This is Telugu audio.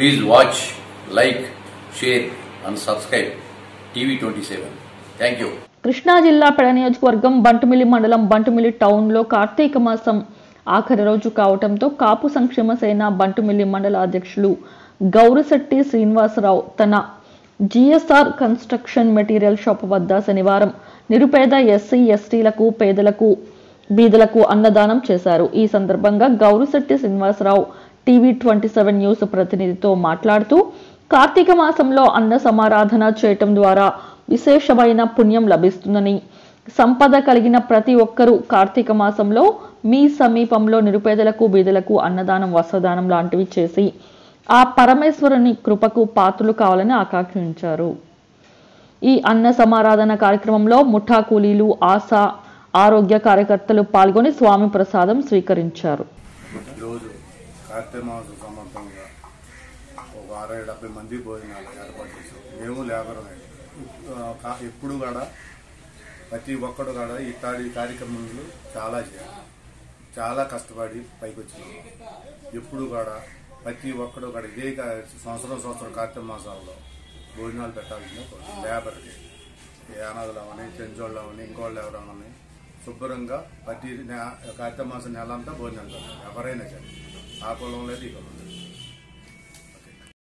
Please watch, like, share, and subscribe TV27. Thank you. Krishna జిల్లా పెడ నియోజకవర్గం బంటుమిల్లి మండలం బంటుమిల్లి టౌన్లో కార్తీక మాసం ఆఖరి రోజు కావటంతో కాపు సంక్షేమ సేన బంటుమిల్లి మండల అధ్యక్షులు గౌరశెట్టి శ్రీనివాసరావు తన జిఎస్ఆర్ కన్స్ట్రక్షన్ మెటీరియల్ షాప్ వద్ద శనివారం నిరుపేద ఎస్సీ ఎస్టీలకు పేదలకు బీదలకు అన్నదానం చేశారు ఈ సందర్భంగా Gaurashetti Srinivasarao TV twenty seven news ప్రతినిధితో మాట్లాడుతూ కార్తీక మాసంలో అన్న సమారాధన చేయటం ద్వారా విశేషమైన పుణ్యం లభిస్తుందని సంపద కలిగిన ప్రతి ఒక్కరూ కార్తీక మాసంలో మీ సమీపంలో నిరుపేదలకు బీదలకు అన్నదానం వస్త్రదానం లాంటివి చేసి ఆ పరమేశ్వరుని కృపకు పాత్రలు కావాలని ఆకాంక్షించారు ఈ అన్న సమారాధన కార్యక్రమంలో ముఠా కూలీలు ఆశా ఆరోగ్య కార్యకర్తలు పాల్గొని స్వామి ప్రసాదం స్వీకరించారు ఈరోజు కార్తీక మాసం సందర్భంగా ఒక అరవై డెబ్బై మంది భోజనాలు ఏర్పాటు చేసాం మేము లేబరమే ఎప్పుడు కూడా ప్రతి ఒక్కడు కూడా ఇట్లాంటి కార్యక్రమాలు చాలా చేయాలి చాలా కష్టపడి పైకి వచ్చినాము ఎప్పుడు కూడా ప్రతి ఒక్కడు కూడా ఇదే కా- సంవత్సరం సంవత్సరం కార్తీక మాసాల్లో భోజనాలు పెట్టాల్సిందే కోరుతున్నాం. లేబర్కి ఏ అనాథలు అవని చెంచోళ్ళు అవని ఇంకోళ్ళు ఎవరైనా శుభ్రంగా ప్రతి నె- కార్తీక మాసం నెల అంతా భోజనాలు పెట్టాలి ఎవరైనా సరే ఆ కులం లేదు ఈ కులం లేదు.